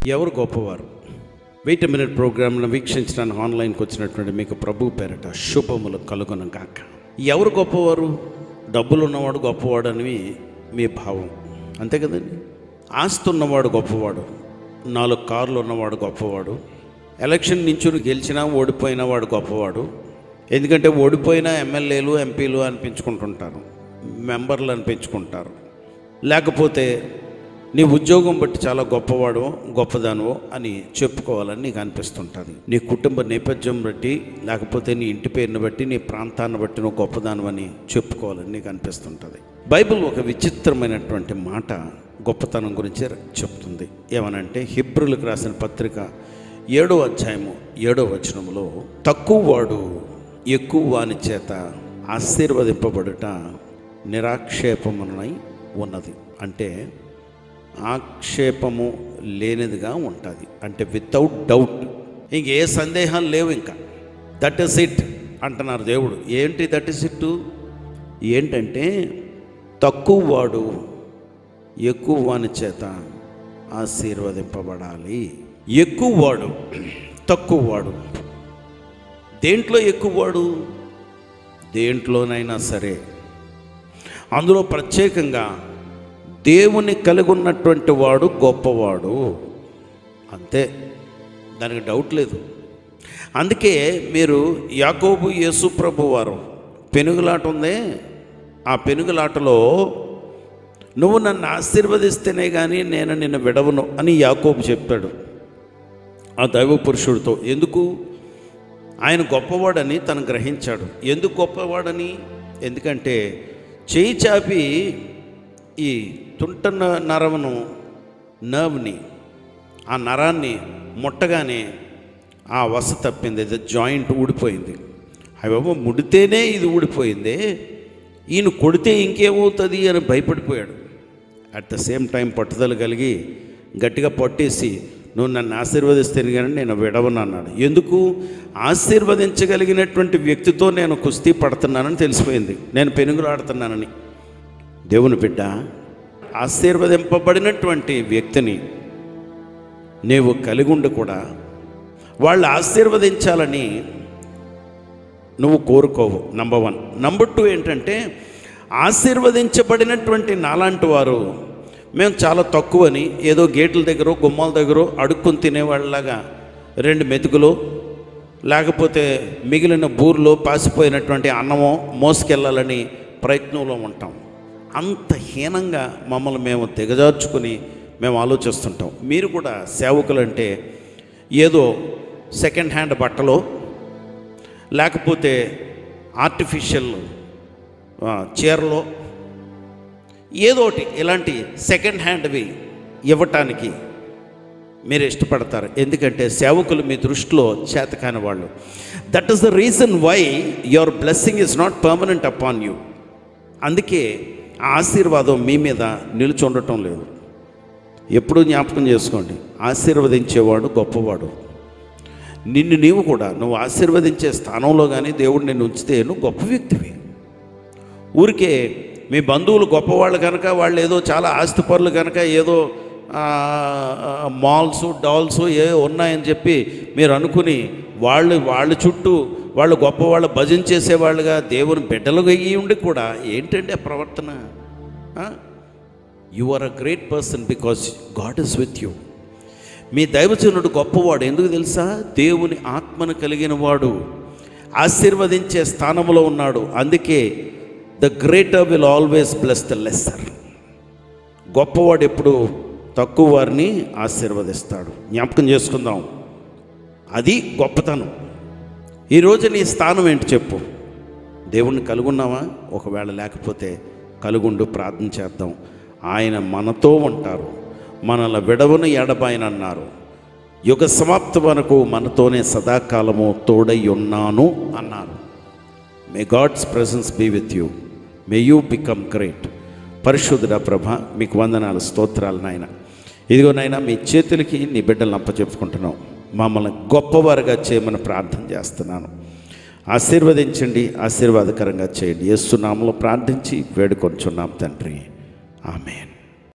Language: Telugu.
ఎవరు గొప్పవారు వెయిట్ మినిట్ ప్రోగ్రామ్ను వీక్షించడానికి ఆన్లైన్కి వచ్చినటువంటి మీకు ప్రభు పేరట శుభములు కలుగును గాక ఎవరు గొప్పవారు డబ్బులు ఉన్నవాడు గొప్పవాడు అని మీ భావం అంతే కదండి ఆస్తి ఉన్నవాడు గొప్పవాడు నాలుగు కార్లు ఉన్నవాడు గొప్పవాడు ఎలక్షన్ నించుని గెలిచినా ఓడిపోయినా వాడు గొప్పవాడు ఎందుకంటే ఓడిపోయిన ఎమ్మెల్యేలు ఎంపీలు అనిపించుకుంటుంటారు మెంబర్లు అనిపించుకుంటారు లేకపోతే నీ ఉద్యోగం బట్టి చాలా గొప్పవాడు గొప్పదానో అని చెప్పుకోవాలని నీకు అనిపిస్తుంటుంది నీ కుటుంబ నేపథ్యం బట్టి లేకపోతే నీ ఇంటి పేరుని బట్టి నీ ప్రాంతాన్ని బట్టి నువ్వు గొప్పదానం అని చెప్పుకోవాలని నీకు అనిపిస్తుంటుంది బైబిల్ ఒక విచిత్రమైనటువంటి మాట గొప్పతనం గురించి చెప్తుంది ఏమనంటే హిబ్రులకు రాసిన పత్రిక ఏడో అధ్యాయము ఏడో వచనంలో తక్కువ వాడు ఎక్కువ వాని చేత ఆశీర్వదింపబడుట నిరాక్షేపమునై ఉన్నది అంటే ఆక్షేపము లేనిదిగా ఉంటుంది అంటే వితౌట్ డౌట్ ఇంక ఏ సందేహాలు లేవు ఇంకా దట్ ఇస్ ఇట్ అంటున్నారు దేవుడు ఏంటి దట్ ఇస్ ఇట్ ఏంటంటే తక్కువ వాడు ఎక్కువ వాని చేత ఆశీర్వదింపబడాలి ఎక్కువ వాడు తక్కువ వాడు దేంట్లో ఎక్కువ వాడు దేంట్లోనైనా సరే అందులో ప్రత్యేకంగా దేవుని కలిగి ఉన్నటువంటి వాడు గొప్పవాడు అంతే దానికి డౌట్ లేదు అందుకే మీరు యాకోబు యేసు ప్రభు వారు పెనుగులాట ఉందే ఆ పెనుగులాటలో నువ్వు నన్ను ఆశీర్వదిస్తేనే కానీ నేను నిన్ను విడవను అని యాకోబు చెప్పాడు ఆ దైవ పురుషుడితో ఎందుకు ఆయన గొప్పవాడని తను గ్రహించాడు ఎందుకు గొప్పవాడని ఎందుకంటే చేయి చాపి ఈ తుంట నరమును నర్వ్ని ఆ నరాన్ని ముట్టగానే ఆ వస తప్పింది ఇది జాయింట్ ఊడిపోయింది అవేమో ముడితేనే ఇది ఊడిపోయింది ఈయన కొడితే ఇంకేమవుతుంది అని భయపడిపోయాడు అట్ ద సేమ్ టైం పట్టుదల కలిగి గట్టిగా పట్టేసి నువ్వు నన్ను ఆశీర్వదిస్తేనే కానీ నేను విడవను అన్నాడు ఎందుకు ఆశీర్వదించగలిగినటువంటి వ్యక్తితో నేను కుస్తీ పడుతున్నానని తెలిసిపోయింది నేను పెనుగులాడుతున్నానని దేవుని బిడ్డ ఆశీర్వదింపబడినటువంటి వ్యక్తిని నీవు కలిగి ఉండి కూడా వాళ్ళు ఆశీర్వదించాలని నువ్వు కోరుకోవు నంబర్ వన్ నంబర్ టూ ఏంటంటే ఆశీర్వదించబడినటువంటి నాలాంటి వారు మేము చాలా తక్కువని ఏదో గేట్ల దగ్గర గుమ్మాల దగ్గర అడుక్కుని తినేవాళ్ళలాగా రెండు మెతుకులు లేకపోతే మిగిలిన బూర్లో పాసిపోయినటువంటి అన్నమో మోసుకెళ్ళాలని ప్రయత్నంలో ఉంటాం అంత హీనంగా మమ్మల్ని మేము దిగజార్చుకుని మేము ఆలోచిస్తుంటాం మీరు కూడా సేవకులంటే ఏదో సెకండ్ హ్యాండ్ బట్టలో లేకపోతే ఆర్టిఫిషియల్ ఆ, చీరలో ఏదోటి ఇలాంటి సెకండ్ హ్యాండ్వి ఇవ్వటానికి మీరు ఇష్టపడతారు ఎందుకంటే సేవకులు మీ దృష్టిలో చేతకాని వాళ్ళు that is the reason why your blessing is not permanent upon you అందుకే ఆ ఆశీర్వాదం మీ మీద నిలిచి ఉండటం లేదు ఎప్పుడూ జ్ఞాపకం చేసుకోండి ఆశీర్వదించేవాడు గొప్పవాడు నిన్ను నీవు కూడా నువ్వు ఆశీర్వదించే స్థానంలో కానీ దేవుడు నిన్ను ఉంచితే నువ్వు గొప్ప వ్యక్తివి ఊరికే మీ బంధువులు గొప్పవాళ్ళు కనుక వాళ్ళు ఏదో చాలా ఆస్తిపరులు కనుక ఏదో మాల్స్ డాల్స్ ఏ ఉన్నాయని చెప్పి మీరు అనుకుని వాళ్ళు వాళ్ళ చుట్టూ వాళ్ళు గొప్పవాళ్ళు భజన చేసేవాళ్ళుగా దేవుని బిడ్డలుగా అయ్యి ఉండి కూడా ఏంటంటే ఆ ప్రవర్తన you are a great person because God is with you మీ దైవజనుడు గొప్పవాడు ఎందుకు తెలుసా దేవుని ఆత్మను కలిగిన వాడు ఆశీర్వదించే స్థానంలో ఉన్నాడు అందుకే the greater will always bless the lesser గొప్పవాడు ఎప్పుడు తక్కువ వారిని ఆశీర్వదిస్తాడు జ్ఞాపకం చేసుకుందాం అది గొప్పతనం ఈరోజు నీ స్థానం ఏంటి చెప్పు దేవుణ్ణి కలుగున్నావా ఒకవేళ లేకపోతే కలుగుండు ప్రార్థన చేద్దాం ఆయన మనతో ఉంటారు మనల విడవను ఎడబాయనన్నారు యుగ సమాప్తి వరకు మనతోనే సదాకాలము తోడై ఉన్నాను అన్నారు may God's presence be with you may you become great పరిశుద్ధుడ ప్రభ మీకు వందనాలు స్తోత్రాలు నాయన ఇదిగో నాయన మీ చేతులకి నీ బిడ్డలను అప్పచెప్పుకుంటున్నాం మమ్మల్ని గొప్పవారుగా చేయమని ప్రార్థన చేస్తున్నాను ఆశీర్వదించండి ఆశీర్వాదకరంగా చేయండి యేసునామలో ప్రార్థించి వేడుకొంచున్నాం తండ్రి ఆమెన్